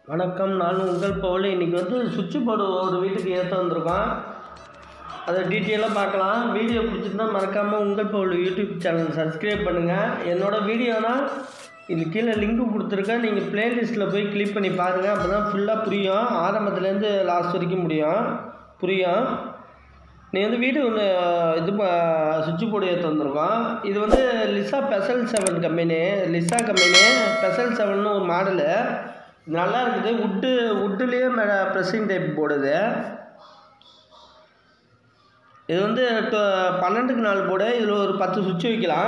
வணக்கம் நான் உங்கள் பவுல் இன்றைக்கி வந்து சுவிட்சு போர்டு ஒரு வீட்டுக்கு ஏற்ற வந்திருக்கோம் அதை டீட்டெயிலாக பார்க்கலாம் வீடியோ பிடிச்சிருந்தா மறக்காமல் உங்கள் பவுல் யூடியூப் சேனல் சப்ஸ்கிரைப் பண்ணுங்கள் என்னோடய வீடியோனா இது கீழே லிங்க் கொடுத்துருக்கேன் நீங்கள் ப்ளேலிஸ்ட்டில் போய் கிளிக் பண்ணி பாருங்கள் அப்போ தான் ஃபுல்லாக புரியும் ஆரம்பத்துலேருந்து லாஸ்ட் வரைக்கும் முடியும் புரியும் நீ வந்து வீடு ஒன்று இது சுவிட்ச் போர்டு ஏற்ற வந்திருக்கோம் இது வந்து Lisa bezel seven company Lisa company bezel seven ஒரு மாடலு நல்லா இருக்குது வுட்டு வுட்டுலேயே மே ப்ரெஸ்ஸிங் டைப் போடுது இது வந்து டு- பன்னெண்டுக்கு நாலு போர்டு இதில் ஒரு பத்து சுவிட்ச் வைக்கலாம்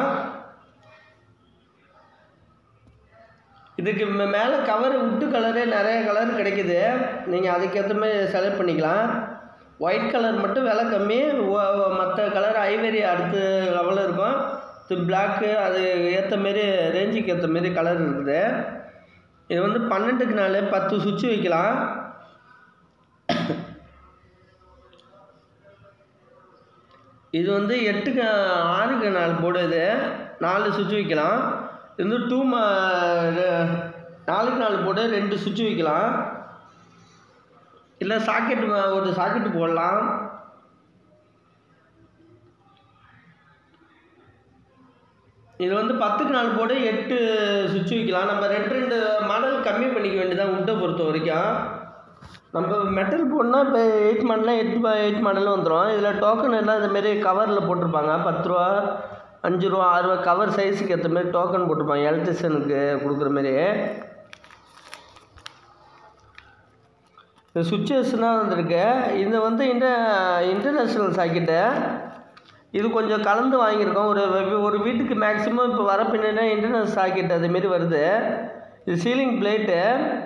இதுக்கு மே- மேலே கவர் வுட்டு கலரே நிறைய கலர் கிடைக்குது நீங்கள் அதுக்கேற்ற மாதிரி செலக்ட் பண்ணிக்கலாம் ஒயிட் கலர் மட்டும் விலை கம்மி மற்ற கலர் ஐவரி அடுத்த லெவலில் இருக்கும் இது பிளாக்கு அது ஏற்ற மாரி ரேஞ்சுக்கு ஏற்ற மாரி கலர் இருக்குது இது வந்து பன்னெண்டுக்கு நாலு பத்து சுவிட்ச் வைக்கலாம் இது வந்து எட்டுக்கு ஆறுக்கு நாலு போர்டு இது நாலு சுவிட்ச் வைக்கலாம் இது வந்து டூ மா ரெ- நாலுக்கு நாலு போர்டு ரெண்டு சுவிட்ச் வைக்கலாம் இல்லை சாக்கெட் ஒரு சாக்கெட்டு போடலாம் இது வந்து பத்துக்கு நாலு போர்டு எட்டு சுவிட்ச் வைக்கலாம் நம்ம ரெண்டு ரெண்டு மாடல் கம்மி பண்ணிக்க வேண்டியதான் உட்டை பொறுத்த வரைக்கும் நம்ம மெட்டல் போடனா இப்போ எயிட் மாடலாம் எட்டு பை எயிட் மாடலும் வந்துடும் இதில் டோக்கன் எல்லாம் இதுமாரி கவரில் போட்டிருப்பாங்க பத்து ரூபா அஞ்சு ரூபா ஆறு ரூபா கவர் சைஸுக்கு ஏற்ற மாதிரி டோக்கன் போட்டிருப்பாங்க எலக்ட்ரிஷியனுக்கு கொடுக்குற மாதிரி இந்த சுவிட்சஸ்னால் வந்திருக்கு இது வந்து இன்ட இன்டர்நேஷ்னல் சாக்கெட்டு இது கொஞ்சம் கலந்து வாங்கியிருக்கோம் ஒரு வெ- ஒரு வீட்டுக்கு மேக்ஸிமம் இப்போ வர பின்னாடி இன்டர்நெட் சாக்கெட் அதுமாரி வருது இது சீலிங் பிளேட்டு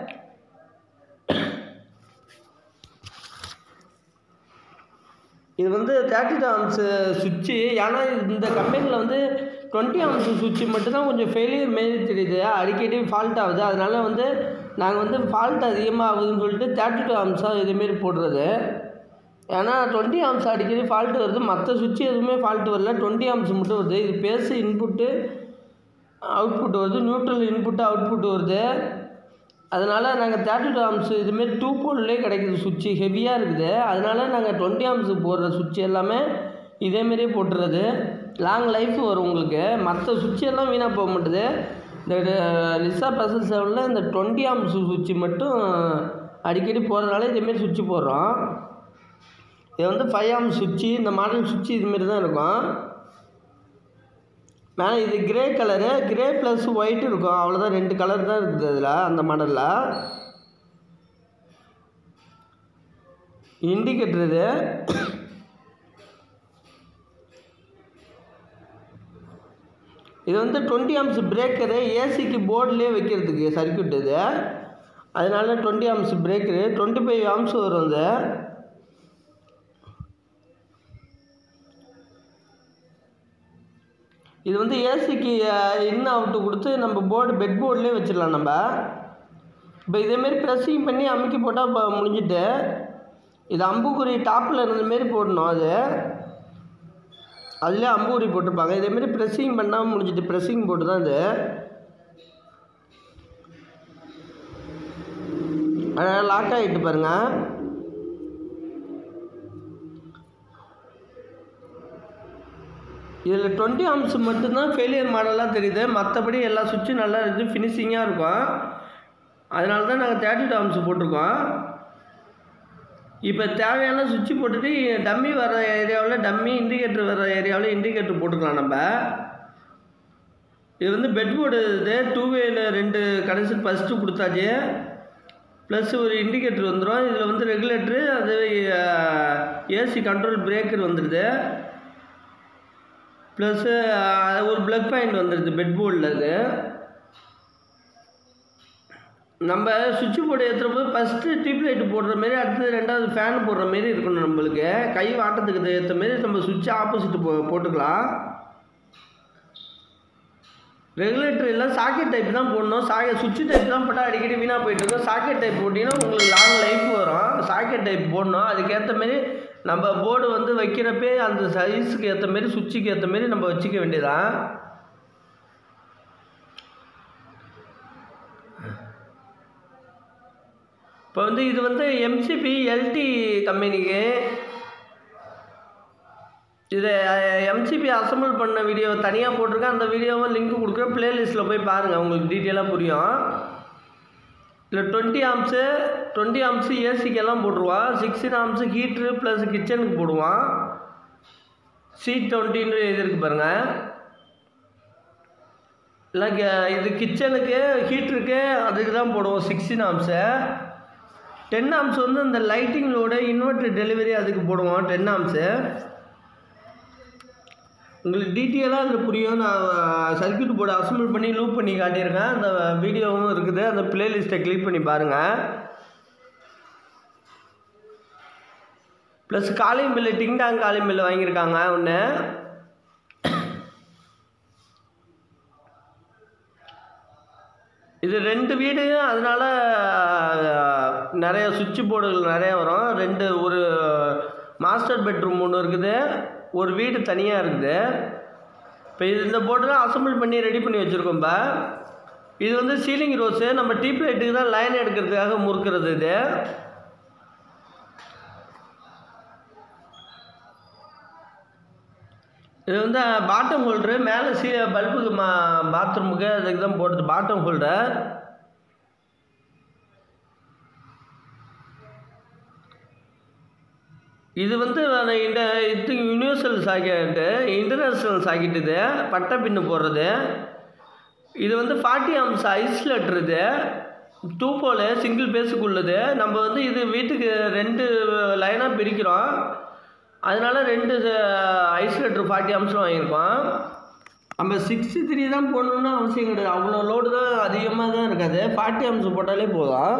இது வந்து தேர்ட்டி டூ ஆம்ஸு சுவிட்சு ஏன்னா இந்த கம்பெனியில் வந்து டுவெண்ட்டி ஆம்ஸ் சுவிட்சு மட்டும்தான் கொஞ்சம் ஃபெயிலியர் மாரி தெரியுது அடிக்கடி ஃபால்ட் ஆகுது அதனால வந்து நாங்கள் வந்து ஃபால்ட் அதிகமாக ஆகுதுன்னு சொல்லிட்டு தேர்ட்டி டூ ஆம்ஸாக இதுமாரி போடுறது ஏன்னா டுவெண்ட்டி ஆம்ஸ் அடிக்கடி ஃபால்ட் வருது மற்ற சுவிட்சு எதுவுமே ஃபால்ட் வரல டுவெண்ட்டி ஆம்ஸ் மட்டும் வருது இது பேஸு இன்புட்டு அவுட்புட் வருது நியூட்ரல் இன்புட்டு அவுட்புட் வருது அதனால் நாங்கள் தேர்ட்டி டூ ஆம்ஸ் இதுமாரி டூ போல்லே கிடைக்குது சுவிட்சு ஹெவியாக இருக்குது அதனால நாங்கள் டுவெண்ட்டி ஆம்ஸ் போடுற சுவிட்ச் எல்லாமே இதேமாரியே போட்டுறது லாங் லைஃப் வரும் உங்களுக்கு மற்ற சுவிட்ச் எல்லாம் வீணாக போக மாட்டுது இந்த லிசா ப்ரெசர் செவனில் இந்த டுவெண்ட்டி ஆம்ஸ் சுவிட்சு மட்டும் அடிக்கடி போடுறதுனால இதேமாரி சுவிட்சு போடுறோம் இது வந்து ஃபைவ் ஆம் சுவிட்சு இந்த மாடல் சுவிட்சு இதுமாரி தான் இருக்கும் மேலே இது grey colour grey plus white இருக்கும் அவ்வளோதான் ரெண்டு கலர் தான் இருக்குது அதில் அந்த மாடலில் இண்டிகேட்டர் இது இது வந்து டுவெண்ட்டி ஆம்ஸ் பிரேக்கரு ஏசிக்கு போர்ட்லேயே வைக்கிறதுக்கு சர்க்யூட் இது அதனால twenty amps breaker twenty five amps வரும் இது இது வந்து ஏசிக்கு இன் அவுட்டு கொடுத்து நம்ம போர்டு பெட் போர்ட்லேயே வச்சிடலாம் நம்ம இப்போ இதேமாரி ப்ரெஸ்ஸிங் பண்ணி அமுக்கி போட்டால் இப்போ முடிஞ்சிட்டு இது அம்புக்குறி டாப்பில் இருந்த மாரி போடணும் அது அதுலேயே அம்புக்குறி போட்டிருப்பாங்க இதேமாரி ப்ரெஸ்ஸிங் பண்ணால் முடிஞ்சிட்டு ப்ரெஸ்ஸிங் போட்டு தான் இது அதனால் லாக் ஆகிட்டு பாருங்கள் இதில் டுவெண்ட்டி ஆம்ஸ் மட்டும்தான் ஃபெயிலியர் மாடலாக தெரியுது மற்றபடி எல்லா சுவிட்சும் நல்லா இருக்குது ஃபினிஷிங்காக இருக்கும் அதனால தான் நாங்கள் தேர்ட்டி டூ ஆம்ஸ் போட்டிருக்கோம் இப்போ தேவையான சுவிட்சு போட்டுட்டு டம்மி வர ஏரியாவில் டம்மி இண்டிகேட்டர் வர ஏரியாவில் இண்டிகேட்டர் போட்டுக்கலாம் நம்ம இது வந்து பெட் போர்டு இது டூ வேல ரெண்டு கனெக்ஷன் ஃபஸ்ட்டு கொடுத்தாச்சு ப்ளஸ் ஒரு இண்டிகேட்டர் வந்துடும் இதில் வந்து ரெகுலேட்ரு அது ஏசி கண்ட்ரோல் பிரேக்கர் வந்துடுது ப்ளஸ்ஸு ஒரு ப்ளக் பாயிண்ட் வந்துடுது பெட் போர்டில் இது நம்ம சுவிட்ச் போர்டு ஏற்றுறப்போ ஃபஸ்ட்டு டியூப் லைட் போடுற மாரி அடுத்தது ரெண்டாவது ஃபேன் போடுற மாரி இருக்கணும் நம்மளுக்கு கை வாட்டத்துக்கு ஏற்ற மாரி நம்ம சுவிட்ச் ஆப்போசிட் போ போட்டுக்கலாம் ரெகுலேட்டர் எல்லாம் சாக்கெட் டைப் தான் போடணும் சாக்கெட் சுவிட்ச் டைப் தான் போட்டால் அடிக்கடி வீணாக போயிட்டு இருக்கும் சாக்கெட் டைப் போட்டிங்கன்னா உங்களுக்கு லாங் லைஃப் வரும் சாக்கெட் டைப் போடணும் அதுக்கேற்ற மாரி நம்ம போர்டு வந்து வைக்கிறப்பே அந்த சைஸுக்கு ஏற்ற மாரி சுவிட்சுக்கு ஏற்ற மாரி நம்ம வச்சுக்க வேண்டியதான் இப்போ வந்து இது வந்து எம்சிபி எல்டி கம்பெனிக்கு இது எம்சிபி அசம்பிள் பண்ண வீடியோ தனியாக போட்டிருக்கேன் அந்த வீடியோவை லிங்க் கொடுக்குறேன் ப்ளேலிஸ்ட்டில் போய் பாருங்கள் உங்களுக்கு டீட்டெயிலாக புரியும் இல்லை டுவெண்ட்டி ஆம்ஸு டுவெண்ட்டி ஆம்ஸு ஏசிக்கெல்லாம் போட்டுருவான் சிக்ஸ்டீன் ஆம்ஸு ஹீட்ரு ப்ளஸ் கிச்சனுக்கு போடுவான் சி டுவெண்ட்டின்னு இது இருக்கு பாருங்கள் இல்லை கே- இது கிச்சனுக்கு ஹீட்ருக்கு அதுக்கு தான் போடுவோம் சிக்ஸ்டீன் ஆம்ஸு டென் ஆம்ஸ் வந்து இந்த லைட்டிங் லோடு இன்வெர்டர் டெலிவரி அதுக்கு போடுவோம் டென் ஆம்ஸு உங்களுக்கு டீட்டெயிலாக அதில் புரியும் நான் சர்க்யூட் போர்டு அசம்பிள் பண்ணி லூப் பண்ணி காட்டியிருக்கேன் அந்த வீடியோவும் இருக்குது அந்த பிளேலிஸ்ட்டை கிளிக் பண்ணி பாருங்கள் plus calling bell ding dong calling bell வாங்கியிருக்காங்க ஒன்று இது ரெண்டு வீடு அதனால அஹ், நிறைய சுவிட்ச் போர்டுகள் நிறைய வரும் ரெண்டு ஒரு மாஸ்டர் பெட்ரூம் ஒன்று இருக்குது ஒரு வீடு தனியாக இருக்குது இப்போ இது இந்த போர்டுலாம் அசம்பிள் பண்ணி ரெடி பண்ணி வச்சுருக்கோம் இப்போ இது வந்து சீலிங் ரோஸு நம்ம டீப் லைட்டுக்கு தான் லைன் எடுக்கிறதுக்காக முறுக்கிறது இது இது வந்து பாட்டம் ஹோல்டரு மேலே சீ பல்புக்கு மா பாத்ரூமுக்கு அதுக்கு தான் போடுறது பாட்டம் ஹோல்டர் இது வந்து அந்த இந்த இது யூனிவர்சல் சாக்கெட்டு இன்டர்நேஷ்னல் சாக்கெட் இது பட்டை பின்னு போடுறது இது வந்து ஃபார்ட்டி ஆம்ஸ் ஐஸ்லெட்டர் இது டூ போல் சிங்கிள் பேஸுக்கு உள்ளது நம்ம வந்து இது வீட்டுக்கு ரெண்டு லைனாக பிரிக்கிறோம் அதனால ரெண்டு ஐஸ்லேட்டர் ஃபார்ட்டி ஆம்ஸில் வாங்கியிருக்கோம் நம்ம சிக்ஸ்டி த்ரீ தான் போடணுன்னு அவசியம் கிடையாது அவ்வளோ லோடு தான் அதிகமாக தான் இருக்காது ஃபார்ட்டி ஆம்ஸ் போட்டாலே போதும்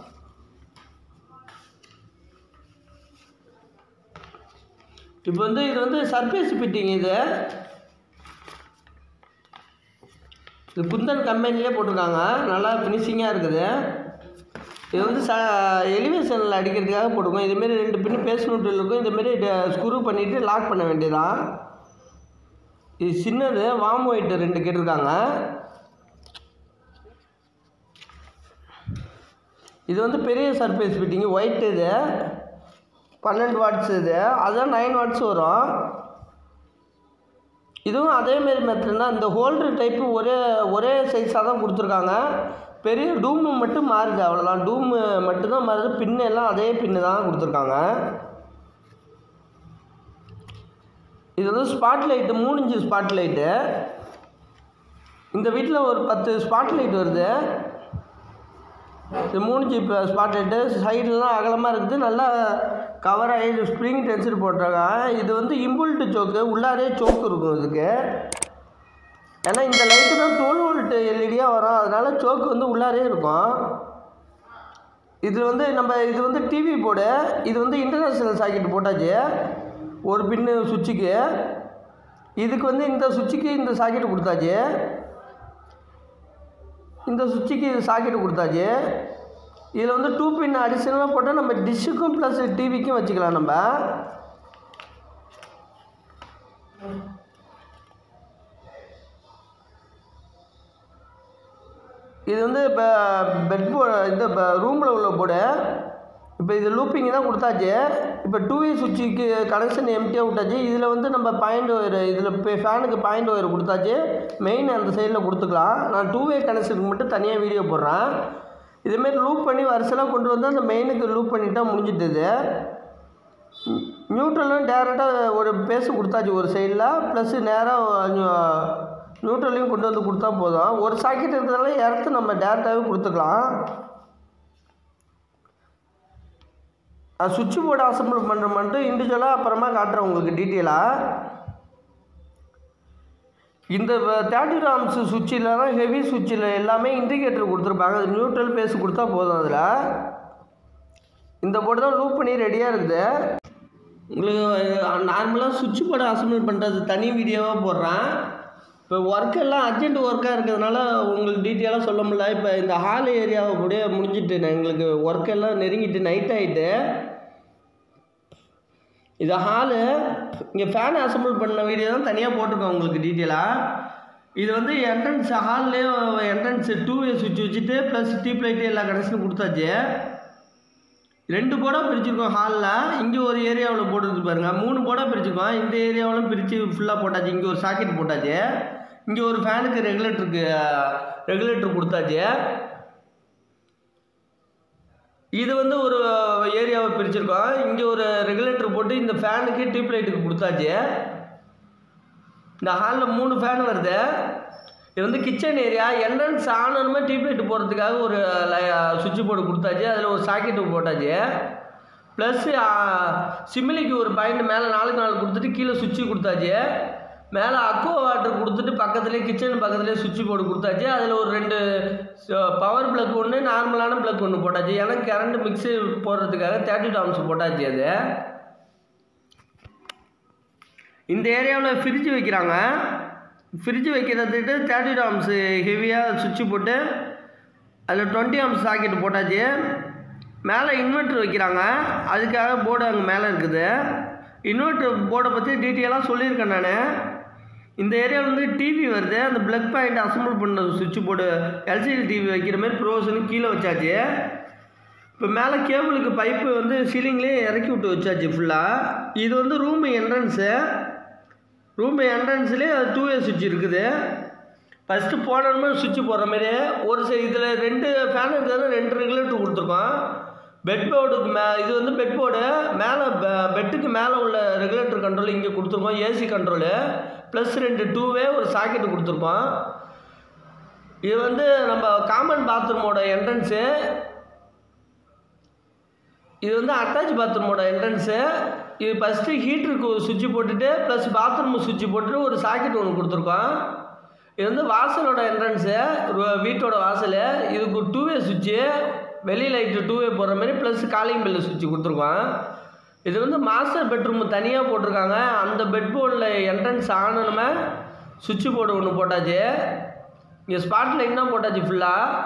இப்போ வந்து இது வந்து சர்ஃபேஸ் ஃபிட்டிங் இது இது குந்தன் கம்பெனிலே போட்டிருக்காங்க நல்லா ஃபினிஷிங்காக இருக்குது இது வந்து ச எலிவேஷனில் அடிக்கிறதுக்காக போட்டுருக்கோம் இதுமாரி ரெண்டு பின்னு பேஸ் நூட்டில் இருக்கும் இதுமாரி ஸ்க்ரூ பண்ணிவிட்டு லாக் பண்ண வேண்டியதான் இது சின்னது வாம் ஒயிட் ரெண்டு கேட்டிருக்காங்க இது வந்து பெரிய சர்ஃபேஸ் ஃபிட்டிங் ஒயிட் இது பன்னெண்டு வாட்ஸ் இது அதுதான் நைன் வாட்ஸ் வரும் இதுவும் அதேமாரி மெத்தட் தான் இந்த ஹோல்டர் டைப்பு ஒரே ஒரே சைஸாக தான் கொடுத்துருக்காங்க பெரிய டூமு மட்டும் மாறுது அவ்வளோதான் டூமு மட்டும்தான் மாறுது பின்னு எல்லாம் அதே பின்னு தான் கொடுத்துருக்காங்க இது வந்து ஸ்பாட் லைட்டு மூணு இன்ச்சு ஸ்பாட் லைட்டு இந்த வீட்டில் ஒரு பத்து ஸ்பாட் லைட் வருது இது மூணு ஜி ஸ்பாட் லைட்டு சைடுலாம் அகலமாக இருக்குது நல்லா கவர் ஆகி ஸ்ப்ரிங் டென்சர் போட்டிருக்காங்க இது வந்து இம்புல்ட்டு சோக்கு உள்ளாரே சோக்கு இருக்கும் இதுக்கு ஏன்னா இந்த லைட்டு தான் டுவெல் வோல்ட் எல்இடியாக வரும் அதனால சோக்கு வந்து உள்ளாரே இருக்கும் இது வந்து நம்ம இது வந்து டிவி போர்டு இது வந்து இன்டர்நேஷ்னல் சாக்கெட் போட்டாச்சு ஒரு பின்னு சுவிட்சுக்கு இதுக்கு வந்து இந்த சுவிட்சுக்கு இந்த சாக்கெட் கொடுத்தாச்சு இந்த சுவிட்சுக்கு இது சாக்கெட் கொடுத்தாச்சு இதில் வந்து டூ பின் அடிஷனலாக போட்டால் நம்ம டிஷ்ஷுக்கும் ப்ளஸ் டிவிக்கும் வச்சுக்கலாம் நம்ம இது வந்து இப்போ பெட் போ இந்த ரூமில் உள்ள போர்டு இப்போ இது லூப்பிங் தான் கொடுத்தாச்சு இப்போ டூ வே சுவிட்சுக்கு கனெக்ஷன் எம்டியாக விட்டாச்சு இதில் வந்து நம்ம பாயிண்ட் ஒயர் இதில் இப்போ ஃபேனுக்கு பாயிண்ட் ஒயர் கொடுத்தாச்சு மெயின் அந்த சைடில் கொடுத்துக்கலாம் நான் டூ வே கனெக்ஷனுக்கு மட்டும் தனியாக வீடியோ போடுறேன் இதேமாரி லூப் பண்ணி வரிசலாக கொண்டு வந்து அந்த மெயினுக்கு லூப் பண்ணிட்டா முடிஞ்சிட்டுது நியூட்ரலும் டேரெக்டாக ஒரு பேஸு கொடுத்தாச்சு ஒரு சைடில் ப்ளஸ்ஸு நேராக நியூட்ரலையும் கொண்டு வந்து கொடுத்தா போதும் ஒரு சாக்கெட் இருக்கிறதால இடத்து நம்ம டேரெக்டாகவே கொடுத்துக்கலாம் சுவிட்ச் போர்டு அசம்பிள் பண்ணுற மட்டும் இண்டிவிஜுவலாக அப்புறமா காட்டுறேன் உங்களுக்கு டீட்டெயிலாக இந்த தேர்ட்டி ராம்ஸ் சுவிட்சில் தான் ஹெவி சுவிட்சில் எல்லாமே இண்டிகேட்டர் கொடுத்துருப்பாங்க அது நியூட்ரல் பேஸ் கொடுத்தா போதும் அதில் இந்த போர்டு தான் லூப் பண்ணி ரெடியாக இருக்குது உங்களுக்கு நார்மலாக சுவிட்ச் போர்டு அசம்பிள் பண்ணுறது தனி வீடியோவாக போடுறேன் இப்போ ஒர்க் எல்லாம் அர்ஜென்ட் ஒர்க்காக இருக்கிறதுனால உங்களுக்கு டீட்டெயிலாக சொல்ல முடியல இப்போ இந்த ஹால் ஏரியாவை கூட முடிஞ்சிட்டு நான் எங்களுக்கு ஒர்க் எல்லாம் நெருங்கிட்டு நைட் ஆகிட்டு இது ஹாலு இங்கே ஃபேன் அசம்பிள் பண்ண வீடியோ தான் தனியாக போட்டிருக்கோம் உங்களுக்கு டீட்டெயிலாக இது வந்து என்ட்ரன்ஸ் ஹால்லேயும் என்ட்ரன்ஸ் டூ வே சுவிட்ச் வச்சுட்டு ப்ளஸ் டியூப் லைட்டு எல்லா கனெக்ஷனும் கொடுத்தாச்சு ரெண்டு போர்டாக பிரிச்சிருக்கோம் ஹாலில் இங்கே ஒரு ஏரியாவில் போட்டுருக்கு பாருங்க மூணு போர்டாக பிரிச்சிருக்கோம் இந்த ஏரியாவிலும் பிரித்து ஃபுல்லாக போட்டாச்சு இங்கே ஒரு சாக்கெட் போட்டாச்சு இங்கே ஒரு ஃபேனுக்கு ரெகுலேட்டருக்கு ரெகுலேட்டர் கொடுத்தாச்சு இது வந்து ஒரு ஏரியாவை பிரிச்சிருக்கோம் இங்கே ஒரு ரெகுலேட்டர் போட்டு இந்த ஃபேனுக்கு டியூப் லைட்டுக்கு கொடுத்தாச்சு இந்த ஹாலில் மூணு ஃபேன் வருது இது வந்து கிச்சன் ஏரியா என்ட்ரன்ஸ் ஆனணுமே டியூப் லைட் போடுறதுக்காக ஒரு சுவிட்ச் போர்டு கொடுத்தாச்சு அதில் ஒரு சாக்கெட்டு போட்டாச்சு ப்ளஸ் சிமிலிக்கு ஒரு பாயிண்ட் மேலே நாலுக்கு நாலு கொடுத்துட்டு கீழே சுவிட்சு கொடுத்தாச்சு மேலே அக்வா வாட்டர் கொடுத்துட்டு பக்கத்துலேயே கிச்சன் பக்கத்துலேயே சுவிட்ச் போர்டு கொடுத்தாச்சு அதில் ஒரு ரெண்டு பவர் ப்ளக் ஒன்று நார்மலான ப்ளக் ஒன்று போட்டாச்சு ஏன்னா கரண்ட் மிக்ஸி போடுறதுக்காக தேர்ட்டி டாம்ஸ் போட்டாச்சு அது இந்த ஏரியாவில் ஃப்ரிட்ஜ் வைக்கிறாங்க ஃப்ரிட்ஜ் வைக்கிறதுக்கு தேர்ட்டி டாம்ஸு ஹெவியாக சுவிட்ச் போட்டு அதில் டுவெண்ட்டி ஆம்ஸ் சாக்கெட் போட்டாச்சு மேலே இன்வெர்ட்ரு வைக்கிறாங்க அதுக்காக போர்டு அங்கே மேலே இருக்குது இன்வெர்ட்ரு போர்டை பற்றி டீட்டெயிலாக சொல்லியிருக்கேன் நான் இந்த ஏரியாவில் வந்து டிவி வருது அந்த ப்ளக் பாயிண்ட் அசம்பிள் பண்ண சுவிட்ச் போர்டு எல்சிடி டிவி வைக்கிற மாதிரி ப்ரோஷன் கீழே வச்சாச்சு இப்போ மேலே கேபிளுக்கு பைப்பு வந்து சீலிங்லேயே இறக்கி விட்டு வச்சாச்சு ஃபுல்லாக இது வந்து ரூம் என்ட்ரன்ஸு ரூம் என்ட்ரன்ஸ்லேயே டூ வே சுவிட்ச் இருக்குது ஃபஸ்ட்டு போனோமே சுவிட்ச் போடுற மாதிரி ஒரு சை இதில் ரெண்டு ஃபேன் இருக்கிறது ரெண்டு ரெகுலேட்டர் கொடுத்துருக்கோம் பெட் போர்டுக்கு மே இது வந்து பெட் போர்டு மேலே பெட்டுக்கு மேலே உள்ள ரெகுலேட்டர் கண்ட்ரோல் இங்கே கொடுத்துருக்கோம் ஏசி கண்ட்ரோலு ப்ளஸ் ரெண்டு டூ வே ஒரு சாக்கெட்டு கொடுத்துருக்கோம் இது வந்து நம்ம காமன் பாத்ரூமோட என்ட்ரன்ஸு இது வந்து அட்டாச் பாத்ரூமோட என்ட்ரன்ஸு இது ஃபஸ்ட்டு ஹீட்டருக்கு ஒரு சுவிட்ச் போட்டுட்டு ப்ளஸ் பாத்ரூம் சுவிட்ச் போட்டுட்டு ஒரு சாக்கெட் ஒன்று கொடுத்துருக்கோம் இது வந்து வாசலோட என்ட்ரன்ஸு வீட்டோட வாசல் இதுக்கு டூ வே சுவிட்சு வெளி லைட்டு டூ வே போடுற மாதிரி ப்ளஸ் காலிங் பெல்லு சுவிட்ச் கொடுத்துருக்கோம் இது வந்து மாஸ்டர் பெட்ரூம் தனியாக போட்டிருக்காங்க அந்த பெட் போர்டில் என்ட்ரன்ஸ் ஆனணுமே சுவிட்ச் போர்டு ஒன்று போட்டாச்சு இங்கே ஸ்பாட் லைட் தான் போட்டாச்சு ஃபுல்லாக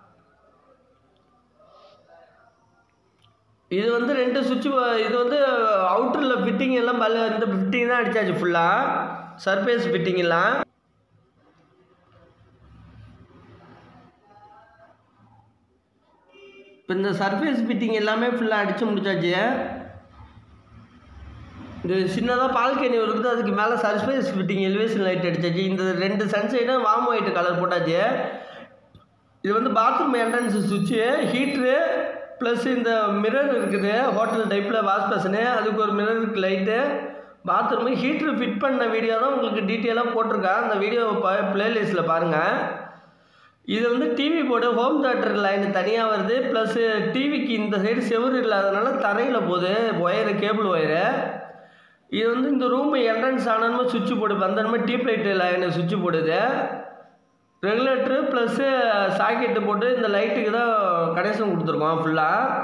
இது வந்து ரெண்டு சுவிட்ச் இது வந்து அவுட்டரில் ஃபிட்டிங் எல்லாம் பல்ல இந்த ஃபிட்டிங் தான் அடித்தாச்சு ஃபுல்லாக சர்ஃபேஸ் ஃபிட்டிங் எல்லாம் இப்போ இந்த சர்ஃபேஸ் ஃபிட்டிங் எல்லாமே ஃபுல்லாக அடித்து முடிச்சாச்சு இது சின்னதாக பால்கனி இருக்குது அதுக்கு மேலே சர்ஃபேஸ் ஃபிட்டிங் எலிவேஷன் லைட் அடிச்சாச்சு இந்த ரெண்டு சன்சைடும் வாம் ஒயிட் கலர் போட்டாச்சு இது வந்து பாத்ரூம் என்ட்ரன்ஸ் சுவிட்சு ஹீட்ரு ப்ளஸ் இந்த மிரர் இருக்குது ஹோட்டல் டைப்பில் வாஷ் பேஷனு அதுக்கு ஒரு மிரருக்கு லைட்டு பாத்ரூமு ஹீட்ரு ஃபிட் பண்ண வீடியோ தான் உங்களுக்கு டீட்டெயிலாக போட்டிருக்கேன் அந்த வீடியோ பா ப்ளேலிஸ்ட்டில் பாருங்கள் இது வந்து TV board home theatre line தனியாக வருது ப்ளஸ்ஸு டிவிக்கு இந்த சைடு செவுரு இல்லாதனால தரையில் போகுது ஒயரு கேபிள் ஒயரு இது வந்து இந்த ரூம் என்ட்ரன்ஸ் ஆனணுமே சுவிட்ச் போர்டு வந்தனுமே டியூப் லைட்டு லைனு சுவிட்ச் போடுது ரெகுலேட்ரு ப்ளஸ்ஸு சாக்கெட்டு போட்டு இந்த லைட்டுக்கு தான் கனெக்ஷன் கொடுத்துருக்கோம் ஃபுல்லாக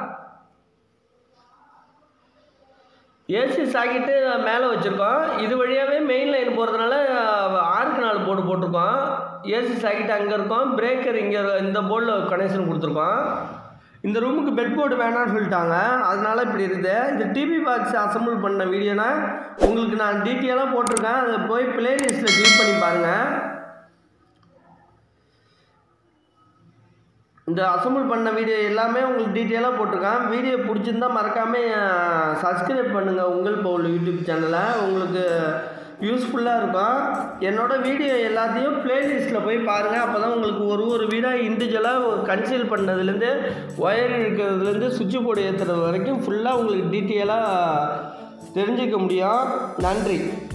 ஏசி சாக்கெட்டு மேலே வச்சுருக்கோம் இது வழியாகவே மெயின் லைன் போகிறதுனால ஆறுக்கு நாலு போர்டு போட்டிருக்கோம் ஏசி சாக்கெட் அங்கே இருக்கும் பிரேக்கர் இங்கே இந்த போர்டில் கனெக்ஷன் கொடுத்துருக்கோம் இந்த ரூமுக்கு பெட் போர்டு வேணாம்னு சொல்லிட்டாங்க அதனால இப்படி இருக்குது இது டிவி பாக்ஸ் அசம்பிள் பண்ண வீடியோனா உங்களுக்கு நான் டீட்டெயிலாக போட்டிருக்கேன் அதை போய் ப்ளேலிஸ்ட்டில் கிளிக் பண்ணி பாருங்கள் இந்த அசம்பிள் பண்ண வீடியோ எல்லாமே உங்களுக்கு டீட்டெயிலாக போட்டிருக்கேன் வீடியோ பிடிச்சிருந்தா மறக்காமல் சப்ஸ்கிரைப் பண்ணுங்கள் உங்கள் பவுல் யூடியூப் சேனலை உங்களுக்கு யூஸ்ஃபுல்லாக இருக்கும் என்னோடய வீடியோ எல்லாத்தையும் ப்ளேலிஸ்ட்டில் போய் பாருங்கள் அப்போ தான் உங்களுக்கு ஒரு ஒரு வீடாக இண்டிவிஜுவலாக கன்சீல் பண்ணதுலேருந்து ஒயர் இருக்கிறதுலேருந்து சுவிட்ச் போர்டு ஏற்றுறது வரைக்கும் ஃபுல்லாக உங்களுக்கு டீட்டெயிலாக தெரிஞ்சுக்க முடியும் நன்றி